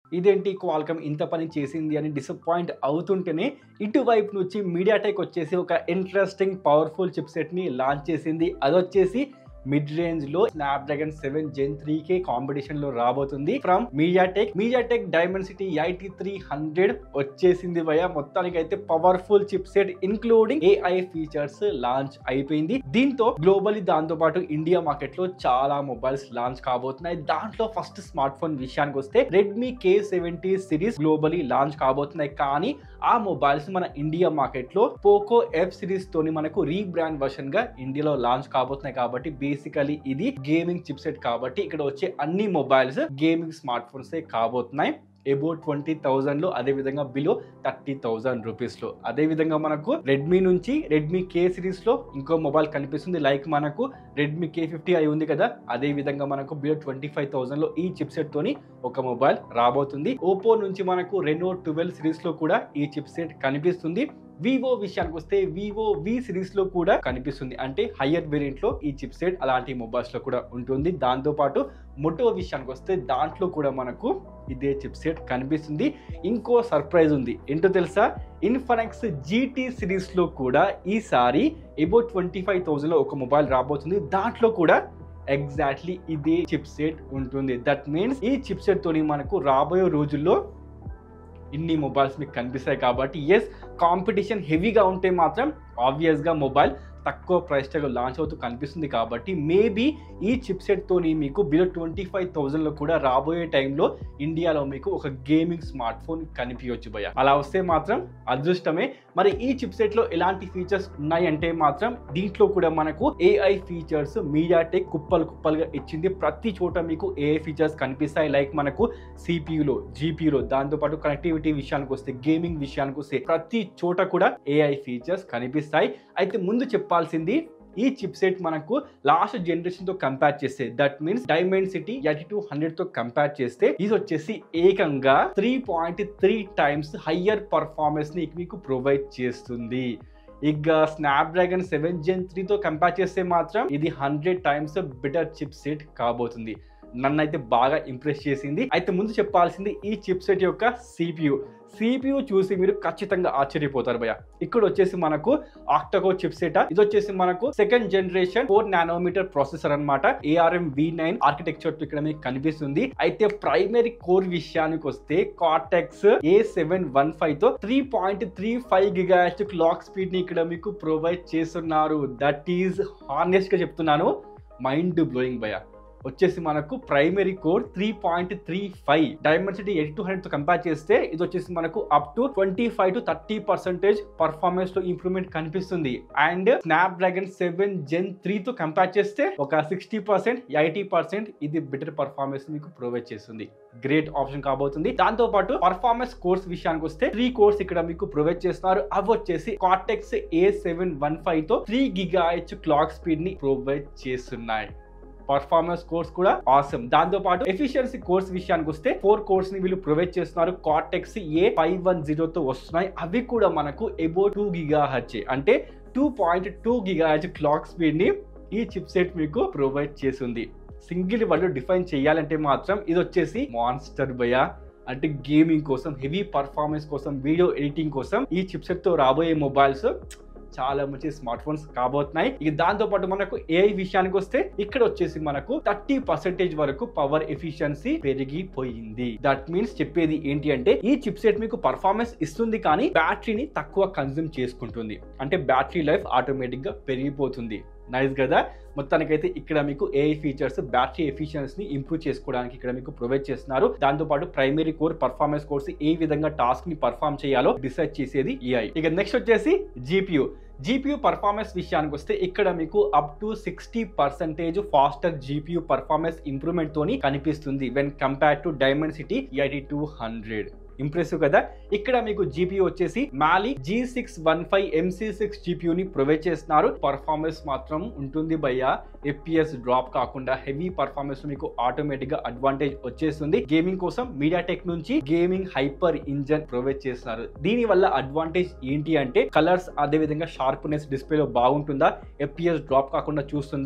ఇదేంటి క్వాల్కమ్ ఇంత పని చేసింది అని డిసప్పాయింట్ అవుతుంటేనే ఇటువైపు నుంచి మీడియాటెక్ వచ్చేసి ఒక ఇంట్రెస్టింగ్ పవర్ఫుల్ చిప్ సెట్ని లాంచ్ చేసింది అదొచ్చేసి మిడ్ రేంజ్ లో స్నాప్డ్రాగన్ సెవెన్ జెన్ త్రీ కే కాంపిటీషన్ లో రాబోతుంది from MediaTek MediaTek Dimensity eighty three hundred వచ్చేసింది భయ మొత్తానికి అయితే powerful chip set including AI features launch అయిపోయింది దీంతో గ్లోబలీ దాంతో పాటు ఇండియా మార్కెట్ లో చాలా మొబైల్స్ లాంచ్ కాబోతున్నాయి దాంట్లో ఫస్ట్ స్మార్ట్ ఫోన్ విషయానికి వస్తే Redmi K seventy series globally launch కాబోతున్నాయి కానీ ఆ మొబైల్స్ మన ఇండియా మార్కెట్ లో పోకో ఎఫ్ సిరీస్ తోని మనకు రీబ్రాండ్ వర్షన్ గా ఇండియాలో లాంచ్ కాబోతున్నాయి కాబట్టి బేసికలీ ఇది గేమింగ్ చిప్ సెట్ కాబట్టి ఇక్కడ వచ్చే అన్ని మొబైల్స్ గేమింగ్ స్మార్ట్ ఫోన్స్ కాబోతున్నాయి ఎబో ట్వంటీ థౌజండ్ లో అదే విధంగా బిలో థర్టీ థౌజండ్ రూపీస్ లో అదే విధంగా మనకు రెడ్మీ నుంచి రెడ్మీ కే సిరీస్ లో ఇంకో మొబైల్ కనిపిస్తుంది లైక్ మనకు రెడ్మీ కే ఫిఫ్టీ అయి ఉంది కదా అదే విధంగా మనకు బిలో ట్వంటీ ఫైవ్ థౌసండ్ లో ఈ చిప్ సెట్ తోని ఒక మొబైల్ రాబోతుంది ఓపో నుంచి మనకు రెనో ట్వెల్వ్ సిరీస్ లో కూడా ఈ చిప్ సెట్ కనిపిస్తుంది వివో విషయానికి వస్తే వివో వి సిరీస్ లో కూడా కనిపిస్తుంది అంటే హయ్యర్ వేరియంట్ లో ఈ చిప్ సెట్ అలాంటి మొబైల్స్ లో కూడా ఉంటుంది దాంతో పాటు మొటో విషయానికి వస్తే దాంట్లో కూడా మనకు ఇదే చిప్ సెట్ కనిపిస్తుంది ఇంకో సర్ప్రైజ్ ఉంది ఏంటో తెలుసా ఇన్ఫనెక్స్ జీటీ సిరీస్ లో కూడా ఈసారి ఎబో ట్వంటీ ఫైవ్ థౌసండ్ లో ఒక మొబైల్ రాబోతుంది దాంట్లో కూడా ఎగ్జాక్ట్లీ ఇదే చిప్ సెట్ ఉంటుంది దట్ మీన్స్ ఈ చిప్ సెట్ తోని మనకు రాబోయే రోజుల్లో ఇన్ని మొబైల్స్ మీకు కనిపిస్తాయి కాబట్టి ఎస్ కాంపిటీషన్ హెవీగా ఉంటే మాత్రం ఆబ్వియస్గా మొబైల్ తక్కువ ప్రైస్ ట్యాగ్ లాంచ్ అవుతూ కనిపిస్తుంది కాబట్టి మేబీ ఈ చిప్ సెట్ తోని మీకు బిలో ట్వంటీ ఫైవ్ థౌజండ్లో కూడా రాబోయే టైంలో ఇండియాలో మీకు ఒక గేమింగ్ స్మార్ట్ ఫోన్ కనిపించవచ్చు భయ అలా వస్తే మాత్రం అదృష్టమే మరి ఈ చిప్ సెట్ లో ఎలాంటి ఫీచర్స్ ఉన్నాయంటే మాత్రం దీంట్లో కూడా మనకు ఏఐ ఫీచర్స్ మీడియాటెక్ కుప్పలు కుప్పలుగా ఇచ్చింది ప్రతి చోట మీకు ఏఐ ఫీచర్స్ కనిపిస్తాయి లైక్ మనకు సిపియులో జీపీలో దాంతోపాటు కనెక్టివిటీ విషయానికి వస్తే గేమింగ్ విషయానికి వస్తే ప్రతి చోట కూడా ఏఐ ఫీచర్స్ కనిపిస్తాయి అయితే ముందు చెప్పాల్సింది ఈ చిప్ సెట్ మనకు లాస్ట్ జనరేషన్ తో కంపేర్ చేస్తే that means Dimensity eighty two hundred తో కంపేర్ చేస్తే ఇది వచ్చేసి ఏకంగా three point three times higher performance ని మీకు ప్రొవైడ్ చేస్తుంది ఇక స్నాప్డ్రాగన్ సెవెన్ జెన్ త్రీతో కంపేర్ చేస్తే మాత్రం ఇది hundred times better chip set కాబోతుంది నన్ను అయితే బాగా ఇంప్రెస్ చేసింది అయితే ముందు చెప్పాల్సింది ఈ చిప్ సెట్ యొక్క సిపియు సిపియు చూసి మీరు ఖచ్చితంగా ఆశ్చర్యపోతారు భయ ఇక్కడ వచ్చేసి మనకు ఆక్టకో చిప్ సెట్ ఇది వచ్చేసి మనకు second generation four nanometre processor అనమాట ఏఆర్ఎం వి నైన్ ఆర్కిటెక్చర్ ఇక్కడ మీకు కనిపిస్తుంది అయితే ప్రైమరీ కోర్ విషయానికి వస్తే Cortex A seven one five తో three point three five giga H clock speed ని ఇక్కడ మీకు ప్రొవైడ్ చేస్తున్నారు దట్ ఈజ్ హానెస్ట్ గా చెప్తున్నాను మైండ్ బ్లోయింగ్ భయ వచ్చేసి మనకు primary core three point three five Dimensity eight two hundred తో కంపేర్ చేస్తే ఇది వచ్చేసి మనకు up to twenty five to thirty percentage performance లో ఇంప్రూవ్మెంట్ కనిపిస్తుంది and Snapdragon seven gen three తో కంపేర్ చేస్తే ఒక సిక్స్టీ పర్సెంట్ ఎయిటీ పర్సెంట్ ఇది బెటర్ పర్ఫార్మెన్స్ మీకు ప్రొవైడ్ చేస్తుంది గ్రేట్ ఆప్షన్ కాబోతుంది దాంతో పాటు పర్ఫార్మెన్స్ కోర్స్ విషయానికి వస్తే త్రీ కోర్స్ ఇక్కడ మీకు ప్రొవైడ్ చేస్తున్నారు అవి వచ్చేసి Cortex A seven one five తో three giga H clock speed ని ప్రొవైడ్ చేస్తున్నాయి పర్ఫార్మెన్స్ కోర్స్ కూడా ఆసమ్ దాంతో పాటు ఎఫిషియన్సీ కోర్స్ విషయానికి వస్తే ఫోర్ కోర్స్ ని వీళ్ళు ప్రొవైడ్ చేస్తున్నారు Cortex A five one zero తో వస్తున్నాయి అవి కూడా మనకు ఎబో టూ గిగా హెచ్ అంటే two point two giga H clock speed ని ఈ చిప్ సెట్ మీకు ప్రొవైడ్ చేస్తుంది సింగిల్ వాళ్ళు డిఫైన్ చేయాలంటే మాత్రం ఇది వచ్చేసి మాన్స్టర్ బయా అంటే గేమింగ్ కోసం హెవీ పర్ఫార్మెన్స్ కోసం వీడియో ఎడిటింగ్ కోసం ఈ చిప్సెట్ తో రాబోయే మొబైల్స్ చాలా మంచి స్మార్ట్ ఫోన్స్ కాబోతున్నాయి ఇక దాంతో పాటు మనకు ఏఐ విషయానికి వస్తే ఇక్కడ వచ్చేసి మనకు థర్టీ పర్సెంటేజ్ వరకు పవర్ ఎఫిషియన్సీ పెరిగిపోయింది దట్ మీన్స్ చెప్పేది ఏంటి అంటే ఈ చిప్ సెట్ మీకు పర్ఫార్మెన్స్ ఇస్తుంది కానీ బ్యాటరీని తక్కువ కన్జ్యూమ్ చేసుకుంటుంది అంటే బ్యాటరీ లైఫ్ ఆటోమేటిక్ గా పెరిగిపోతుంది నైస్ కదా మొత్తానికైతే ఇక్కడ మీకు ఏఐ ఫీచర్స్ బ్యాటరీ ఎఫిషియన్సీని ఇంప్రూవ్ చేసుకోవడానికి ఇక్కడ మీకు ప్రొవైడ్ చేస్తున్నారు దాంతో పాటు ప్రైమరీ కోర్ పర్ఫార్మెన్స్ కోర్స్ ఏ విధంగా టాస్క్ ని పర్ఫామ్ చేయాలో డిసైడ్ చేసేది ఏఐ ఇక నెక్స్ట్ వచ్చేసి జీపీయూ జీపీయూ పర్ఫార్మెన్స్ విషయానికి వస్తే ఇక్కడ మీకు up to sixty percentage faster GPU performance improvement తోని కనిపిస్తుంది when compare to Dimensity eighty two hundred impressive కదా ఇక్కడ మీకు జీపీయూ వచ్చేసి Mali G six one five MC six జీపీయూని ప్రొవైడ్ చేస్తున్నారు పర్ఫార్మెన్స్ మాత్రం ఉంటుంది భయ్య ఎఫ్పిఎస్ డ్రాప్ కాకుండా హెవీ పర్ఫార్మెన్స్ మీకు ఆటోమేటిక్ గా అడ్వాంటేజ్ వచ్చేస్తుంది గేమింగ్ కోసం మీడియా టెక్ నుంచి గేమింగ్ హైపర్ ఇంజన్ ప్రొవైడ్ చేస్తున్నారు దీని వల్ల అడ్వాంటేజ్ ఏంటి అంటే కలర్స్ అదే విధంగా షార్ప్నెస్ డిస్ప్లేలో బాగుంటుందా ఎఫ్పిఎస్ డ్రాప్ కాకుండా చూస్తుందా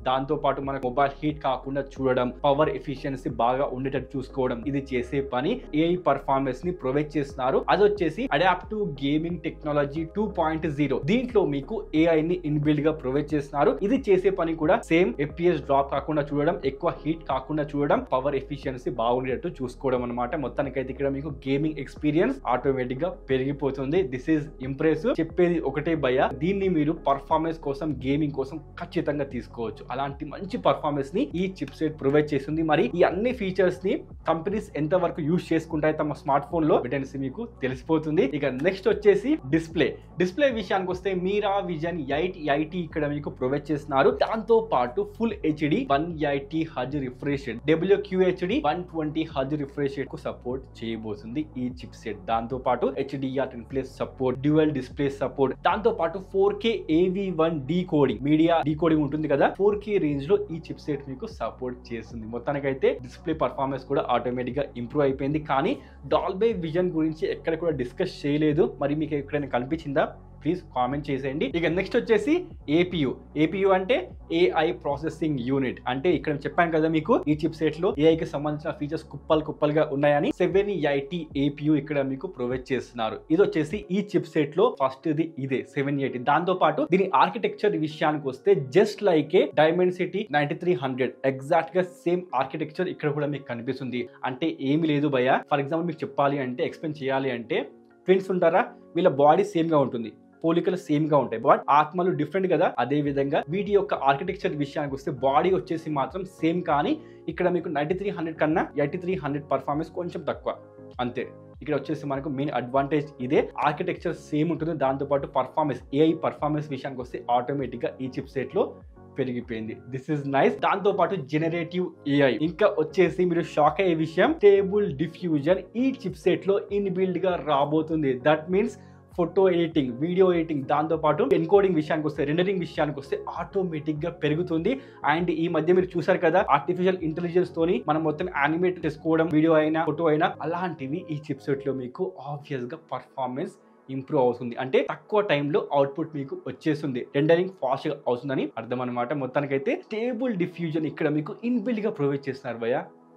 దాంతో పాటు మన మొబైల్ హీట్ కాకుండా చూడడం పవర్ ఎఫిషియన్సీ బాగా ఉండేటట్టు చూసుకోవడం ఇది చేసే పని ఏఐ పర్ఫార్మెన్స్ ని ప్రొవైడ్ చేస్తున్నారు అది వచ్చేసి adaptive gaming technology two point zero దీంట్లో మీకు ఏఐ ని ఇన్బిల్డ్ గా ప్రొవైడ్ చేస్తున్నారు ఇది చేసే పని కూడా సేమ్ ఎఫ్పిఎస్ డ్రాప్ కాకుండా చూడడం ఎక్కువ హీట్ కాకుండా చూడడం పవర్ ఎఫిషియన్సీ బాగుండేటట్టు చూసుకోవడం అనమాట మొత్తానికైతే ఇక్కడ మీకు గేమింగ్ ఎక్స్పీరియన్స్ ఆటోమేటిక్ గా పెరిగిపోతుంది దిస్ ఈస్ ఇంప్రెస్ చెప్పేది ఒకటే భయ దీన్ని మీరు పర్ఫార్మెన్స్ కోసం గేమింగ్ కోసం ఖచ్చితంగా తీసుకోవచ్చు అలాంటి మంచి పర్ఫార్మెన్స్ ని ఈ చిప్ సెట్ ప్రొవైడ్ చేస్తుంది మరి ఈ అన్ని ఫీచర్స్ ని కంపెనీస్ ఎంత వరకు యూజ్ చేసుకుంటాయి తమ స్మార్ట్ ఫోన్ లో బిటెన్స్ మీకు తెలిసిపోతుంది ఇక నెక్స్ట్ వచ్చేసి డిస్ప్లే డిస్ప్లే విషయానికి వస్తే మీరా విజన్ ఎయిట్ ఎయిటీ ఇక్కడ మీకు ప్రొవైడ్ చేస్తున్నారు దాంతో పాటు ఫుల్ హెచ్డి వన్ ఎయిటీ హజ్ రిఫ్రెష్ డబ్ల్యూక్యూహెచ్డి వన్ ట్వంటీ హజ్ రిఫ్రెష్ కు సపోర్ట్ చేయబోతుంది ఈ చిప్ సెట్ దాంతో పాటు హెచ్డిఆర్ ten plus support dual display support దాంతో పాటు ఫోర్ కే ఏవి one D coding media D coding ఉంటుంది కదా ఫోర్ కే రేంజ్ లో ఈ చిప్ సెట్ మీకు సపోర్ట్ చేస్తుంది మొత్తానికైతే డిస్ప్లే పర్ఫార్మెన్స్ కూడా ఆటోమేటిక్ గా ఇంప్రూవ్ అయిపోయింది కానీ డాల్బే విజన్ గురించి ఎక్కడ కూడా డిస్కస్ చేయలేదు మరి మీకు ఎక్కడైనా కనిపించిందా ప్లీజ్ కామెంట్ చేసేయండి ఇక నెక్స్ట్ వచ్చేసి ఏపీయు ఏపీయు అంటే ఏఐ ప్రాసెసింగ్ యూనిట్ అంటే ఇక్కడ చెప్పాను కదా మీకు ఈ చిప్ సెట్ లో AI కి సంబంధించిన ఫీచర్స్ కుప్పలు కుప్పలుగా ఉన్నాయని సెవెన్ ఐటీ ఏపీయు ఇక్కడ మీకు ప్రొవైడ్ చేస్తున్నారు ఇది వచ్చేసి ఈ చిప్ సెట్ లో ఫస్ట్ ఇది ఇదే సెవెన్ ఎయిటీ దాంతో పాటు దీని ఆర్కిటెక్చర్ విషయానికి వస్తే just like a Dimensity ninety three hundred exact గా సేమ్ ఆర్కిటెక్చర్ ఇక్కడ కూడా మీకు కనిపిస్తుంది అంటే ఏమి లేదు భయ ఫర్ ఎగ్జాంపుల్ మీకు చెప్పాలి అంటే ఎక్స్ప్లెయిన్ చేయాలి అంటే ట్విన్స్ ఉంటారా వీళ్ళ బాడీ సేమ్ గా ఉంటుంది పోలికలు సేమ్ గా ఉంటాయి బట్ ఆత్మలు డిఫరెంట్ కదా అదే విధంగా వీటి యొక్క ఆర్కిటెక్చర్ విషయానికి వస్తే బాడీ వచ్చేసి మాత్రం సేమ్ కానీ ఇక్కడ మీకు నైన్టీ త్రీ హండ్రెడ్ కన్నా ఎయిటీ త్రీ హండ్రెడ్ పర్ఫార్మెన్స్ కొంచెం తక్కువ అంతే ఇక్కడ వచ్చేసి మనకు మెయిన్ అడ్వాంటేజ్ ఇదే ఆర్కిటెక్చర్ సేమ్ ఉంటుంది దాంతోపాటు పర్ఫార్మెన్స్ ఏఐ పర్ఫార్మెన్స్ విషయానికి వస్తే ఆటోమేటిక్ గా ఈ చిప్ సెట్ లో పెరిగిపోయింది దిస్ ఇస్ నైస్ దాంతో పాటు జనరేటివ్ ఏఐ ఇంకా వచ్చేసి మీరు షాక్ అయ్యే విషయం టేబుల్ డిఫ్యూజన్ ఈ చిప్ సెట్ లో ఇన్బిల్డ్ గా రాబోతుంది that means photo editing video editing దాంతో పాటు ఎన్కోడింగ్ విషయానికి వస్తే రెండరింగ్ విషయానికి వస్తే ఆటోమేటిక్ గా పెరుగుతుంది అండ్ ఈ మధ్య మీరు చూసారు కదా ఆర్టిఫిషియల్ ఇంటెలిజెన్స్ తోని మనం మొత్తం యానిమేట్ చేసుకోవడం వీడియో అయినా ఫోటో అయినా అలాంటివి ఈ చిప్ సెట్ లో మీకు ఆబ్వియస్ గా పర్ఫార్మెన్స్ ఇంప్రూవ్ అవుతుంది అంటే తక్కువ టైంలో అవుట్పుట్ మీకు వచ్చేస్తుంది రెండరింగ్ ఫాస్ట్ గా అవుతుందని అర్థం అనమాట మొత్తానికైతే టేబుల్ డిఫ్యూజన్ ఇక్కడ మీకు ఇన్బిల్డ్ గా ప్రొవైడ్ చేస్తున్నారు భయ్య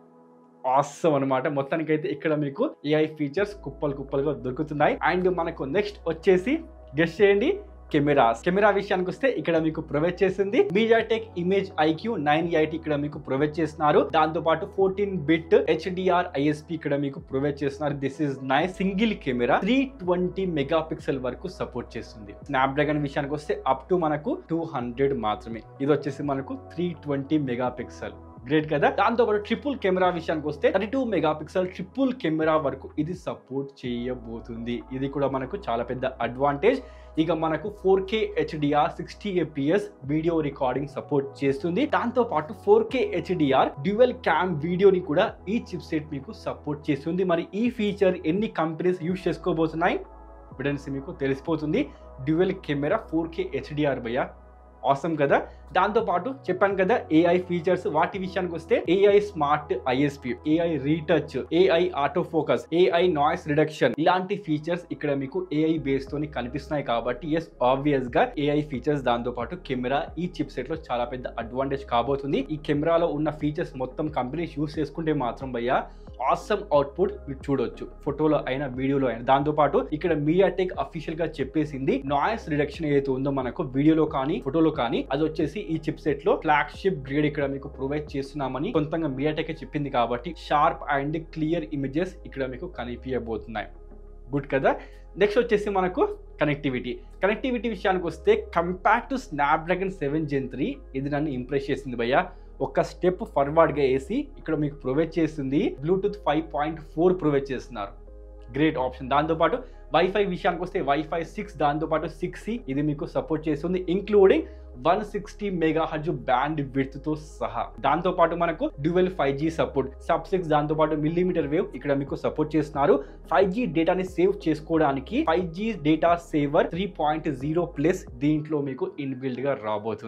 ఆసమ్ అనమాట మొత్తానికైతే ఇక్కడ మీకు ఏఐ ఫీచర్స్ కుప్పలు కుప్పలుగా దొరుకుతున్నాయి అండ్ మనకు నెక్స్ట్ వచ్చేసి గెస్ట్ చేయండి కెమెరాస్ కెమెరా విషయానికి వస్తే ఇక్కడ మీకు ప్రొవైడ్ చేసింది MediaTek image IQ nine eight ఇక్కడ మీకు ప్రొవైడ్ చేస్తున్నారు దాంతో పాటు ఫోర్టీన్ బిట్ హెచ్డిఆర్ ఐఎస్పి ఇక్కడ మీకు ప్రొవైడ్ చేస్తున్నారు this is nice single camera three twenty mega pixel వరకు సపోర్ట్ చేస్తుంది స్నాప్ డ్రాగన్ విషయానికి వస్తే అప్ టు మనకు టూ హండ్రెడ్ మాత్రమే ఇది వచ్చేసి మనకు three twenty mega pixel great కదా దాంతో పాటు ట్రిపుల్ కెమెరా విషయానికి వస్తే thirty two mega pixel triple camera వరకు ఇది సపోర్ట్ చేయబోతుంది ఇది కూడా మనకు చాలా పెద్ద అడ్వాంటేజ్ ఇక మనకు four K HDR sixty FPS video recording support చేస్తుంది దాంతో పాటు four K HDR dual cam వీడియోని కూడా ఈ చిప్ సెట్ మీకు సపోర్ట్ చేస్తుంది మరి ఈ ఫీచర్ ఎన్ని కంపెనీస్ యూజ్ చేసుకోబోతున్నాయి ఎవిడెన్స్ మీకు తెలిసిపోతుంది dual camera four K HDR భయ్య ఆసమ్ కదా దాంతో పాటు చెప్పాను కదా ఏఐ ఫీచర్స్ వాటి విషయానికి వస్తే AI smart ISP AI retouch AI auto focus AI noise reduction ఇలాంటి ఫీచర్స్ ఇక్కడ మీకు ఏఐ బేస్ తోని కనిపిస్తున్నాయి కాబట్టి ఎస్ ఆబ్వియస్ గా ఏఐ ఫీచర్స్ దాంతో పాటు కెమెరా ఈ చిప్ సెట్ లో చాలా పెద్ద అడ్వాంటేజ్ కాబోతుంది ఈ కెమెరాలో ఉన్న ఫీచర్స్ మొత్తం కంపెనీస్ యూస్ చేసుకుంటే మాత్రం భయ్య ఆసమ్ అవుట్పుట్ మీరు చూడొచ్చు ఫోటోలో అయినా వీడియోలో అయినా దాంతో పాటు ఇక్కడ మీడియాటెక్ అఫీషియల్ గా చెప్పేసింది నాయిస్ రిడక్షన్ ఏదైతే ఉందో మనకు వీడియోలో కానీ ఫోటోలో కానీ అది వచ్చేసి ఈ చిప్ సెట్ లో ఫ్లాగ్షిప్ గ్రేడ్ ఇక్కడ మీకు ప్రొవైడ్ చేస్తున్నామని సొంతంగా మీడియాటెక్ చెప్పింది కాబట్టి షార్ప్ అండ్ క్లియర్ ఇమేజెస్ ఇక్కడ మీకు కనిపించబోతున్నాయి గుడ్ కదా నెక్స్ట్ వచ్చేసి మనకు కనెక్టివిటీ కనెక్టివిటీ విషయానికి వస్తే compare to Snapdragon seven gen three ఇది నన్ను ఇంప్రెస్ చేసింది భయ్య ఒక స్టెప్ ఫార్వర్డ్గా వేసి ఇక్కడ మీకు ప్రొవైడ్ చేస్తుంది Bluetooth five point four provide చేస్తున్నారు గ్రేట్ ఆప్షన్ దాంతోపాటు వైఫై విషయానికి వస్తే వైఫై సిక్స్ దాంతోపాటు సిక్స్ సి ఇది మీకు సపోర్ట్ చేస్తుంది ఇంక్లూడింగ్ వన్ సిక్స్టీ మెగా హజ్ బ్యాండ్ విడ్త్ తో సహా దాంతో పాటు మనకు dual five G support sub six దాంతో పాటు మిల్లీమీటర్ వేవ్ ఇక్కడ మీకు సపోర్ట్ చేస్తున్నారు ఫైవ్ జీ డేటాని సేవ్ చేసుకోవడానికి five G data saver three point zero plus దీంట్లో మీకు ఇన్బిల్డ్ గా రాబోతుంది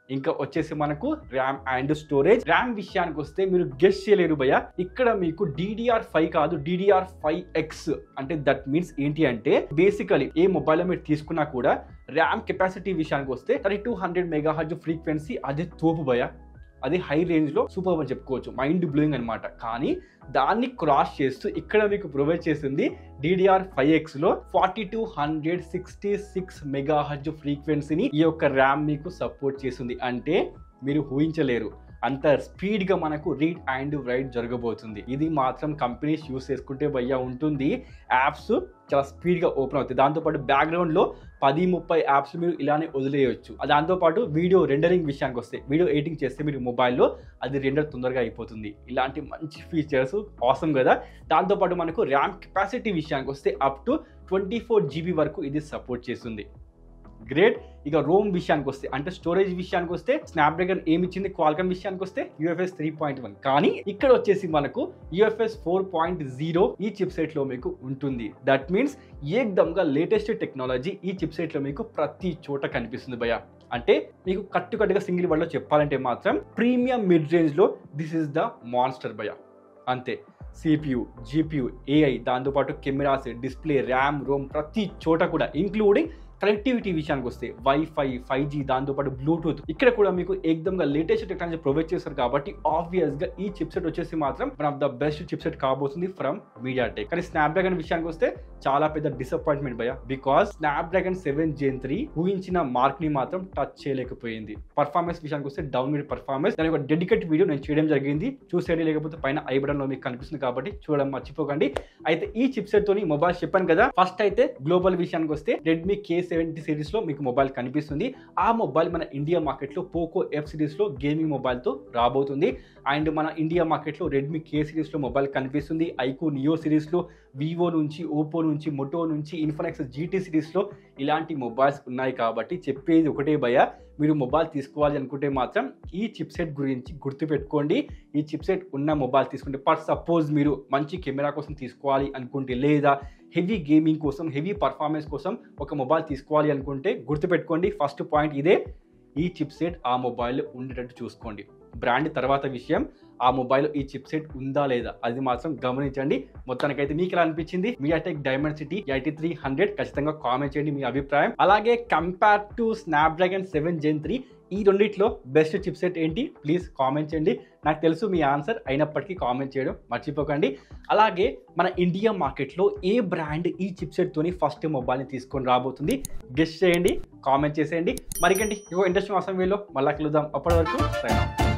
ఇంకా వచ్చేసి మనకు ర్యామ్ అండ్ స్టోరేజ్ ర్యామ్ విషయానికి వస్తే మీరు గెస్ట్ చేయలేరు భయ ఇక్కడ మీకు డిడిఆర్ ఫైవ్ కాదు డిడిఆర్ ఫైవ్ ఎక్స్ అంటే దట్ మీన్స్ ఏంటి అంటే బేసికలీ ఏ మొబైల్ మీరు తీసుకున్నా కూడా ర్యామ్ కెపాసిటీ విషయానికి వస్తే థర్టీ టూ హండ్రెడ్ మెగా హజ్ ఫ్రీక్వెన్సీ అదే తోపు భయ అది హై రేంజ్ లో సూపర్ అని చెప్పుకోవచ్చు మైండ్ బ్లోయింగ్ అనమాట కానీ దాన్ని క్రాస్ చేస్తూ ఇక్కడ మీకు ప్రొవైడ్ చేసింది డిడిఆర్ ఫైవ్ ఎక్స్ లో forty two hundred sixty six mega హజ్ ఫ్రీక్వెన్సీని ఈ యొక్క ర్యామ్ మీకు సపోర్ట్ చేస్తుంది అంటే మీరు ఊహించలేరు అంత స్పీడ్ గా మనకు రీడ్ అండ్ రైట్ జరగబోతుంది ఇది మాత్రం కంపెనీస్ యూస్ చేసుకుంటే భయ్యా ఉంటుంది యాప్స్ చాలా స్పీడ్ గా ఓపెన్ అవుతాయి దాంతోపాటు బ్యాక్గ్రౌండ్ లో పది ముప్పై యాప్స్ మీరు ఇలానే వదిలేయచ్చు దాంతోపాటు వీడియో రెండరింగ్ విషయానికి వస్తే వీడియో ఎడిటింగ్ చేస్తే మీరు మొబైల్లో అది రెండర్ తొందరగా అయిపోతుంది ఇలాంటి మంచి ఫీచర్స్ అవసరం కదా దాంతోపాటు మనకు ర్యామ్ కెపాసిటీ విషయానికి వస్తే up to twenty four GB వరకు ఇది సపోర్ట్ చేస్తుంది గ్రేట్ ఇక రోమ్ విషయానికి వస్తే అంటే స్టోరేజ్ విషయానికి వస్తే స్నాప్డ్రాగన్ ఏమి ఇచ్చింది క్వాల్కమ్ విషయానికి వస్తే యూఎఫ్ఎస్ త్రీ పాయింట్ వన్ కానీ ఇక్కడ వచ్చేసి మనకు యూఎఫ్ఎస్ ఫోర్ పాయింట్ జీరో ఈ చిప్ సెట్ లో మీకు ఉంటుంది దట్ మీన్స్ ఏకదమ్గా లేటెస్ట్ టెక్నాలజీ ఈ చిప్ సెట్ లో మీకు ప్రతి చోట కనిపిస్తుంది భయ అంటే మీకు కట్టుకట్టుగా సింగిల్ వర్డ్ లో చెప్పాలంటే మాత్రం ప్రీమియం మిడ్ రేంజ్ లో దిస్ ఇస్ ద మాన్స్టర్ భయ అంతే సిపియు జీపీయూ ఏఐ దాంతోపాటు కెమెరాస్ డిస్ప్లే ర్యామ్ రోమ్ ప్రతి చోట కూడా ఇంక్లూడింగ్ కనెక్టివిటీ విషయానికి వస్తే వైఫై ఫైవ్ జీ దాంతోపాటు బ్లూటూత్ ఇక్కడ కూడా మీకు ఏకదమ్గా లేటెస్ట్ టెక్నాలజీ ప్రొవైడ్ చేస్తారు కాబట్టి ఆబ్వియస్ గా ఈ చిప్సెట్ వచ్చేసి మాత్రం one of the best chipset కాబోతుంది ఫ్రమ్ మీడియా టెక్ కానీ స్నాప్డ్రాగన్ విషయానికి వస్తే చాలా పెద్ద డిసప్పాయింట్మెంట్ భయ because Snapdragon seven gen three ఊహించిన మార్క్ ని మాత్రం టచ్ చేయలేకపోయింది పర్ఫార్మెన్స్ విషయానికి వస్తే డౌన్ గ్రేడ్ పర్ఫార్మెన్స్ దాని ఒక డెడికేట్ వీడియో నేను చేయడం జరిగింది చూసేయండి లేకపోతే పైన ఐ బటన్ లో మీకు కనిపిస్తుంది కాబట్టి చూడడం మర్చిపోకండి అయితే ఈ చిప్సెట్ తోని మొబైల్ చెప్పాను కదా ఫస్ట్ అయితే గ్లోబల్ విషయానికి వస్తే రెడ్మీ కే సెవెంటీ సిరీస్ లో మీకు మొబైల్ కనిపిస్తుంది ఆ మొబైల్ మన ఇండియా మార్కెట్ లో పోకో ఎఫ్ సిరీస్ లో గేమింగ్ మొబైల్ తో రాబోతుంది అండ్ మన ఇండియా మార్కెట్ లో రెడ్మీ కే సిరీస్ లో మొబైల్ కనిపిస్తుంది ఐకో నియో సిరీస్ లో వివో నుంచి ఓపో నుంచి మొటో నుంచి ఇన్ఫోనెక్స్ జీటీ సిరీస్ లో ఇలాంటి మొబైల్స్ ఉన్నాయి కాబట్టి చెప్పేది ఒకటే భయ మీరు మొబైల్ తీసుకోవాలి అనుకుంటే మాత్రం ఈ చిప్సెట్ గురించి గుర్తుపెట్టుకోండి ఈ చిప్సెట్ ఉన్న మొబైల్ తీసుకుంటే ఫర్ సపోజ్ మీరు మంచి కెమెరా కోసం తీసుకోవాలి అనుకుంటే లేదా హెవీ గేమింగ్ కోసం హెవీ పర్ఫార్మెన్స్ కోసం ఒక మొబైల్ తీసుకోవాలి అనుకుంటే గుర్తుపెట్టుకోండి ఫస్ట్ పాయింట్ ఇదే ఈ చిప్సెట్ ఆ మొబైల్ ఉండేటట్టు చూసుకోండి బ్రాండ్ తర్వాత విషయం ఆ మొబైల్ ఈ చిప్సెట్ ఉందా లేదా అది మాత్రం గమనించండి మొత్తానికైతే మీకు ఎలా అనిపించింది MediaTek Dimensity eighty three hundred ఖచ్చితంగా కామెంట్ చేయండి మీ అభిప్రాయం అలాగే compare to Snapdragon seven gen three ఈ రెండిట్లో బెస్ట్ చిప్సెట్ ఏంటి ప్లీజ్ కామెంట్ చేయండి నాకు తెలుసు మీ ఆన్సర్ అయినప్పటికీ కామెంట్ చేయడం మర్చిపోకండి అలాగే మన ఇండియా మార్కెట్లో ఏ బ్రాండ్ ఈ చిప్సెట్తోని ఫస్ట్ మొబైల్ని తీసుకొని రాబోతుంది గెస్ట్ చేయండి కామెంట్ చేసేయండి మరికండి ఇంకో ఇంట్రెస్టింగ్ అవసరం వీళ్ళు మళ్ళీ కలుద్దాం అప్పటి వరకు సైన్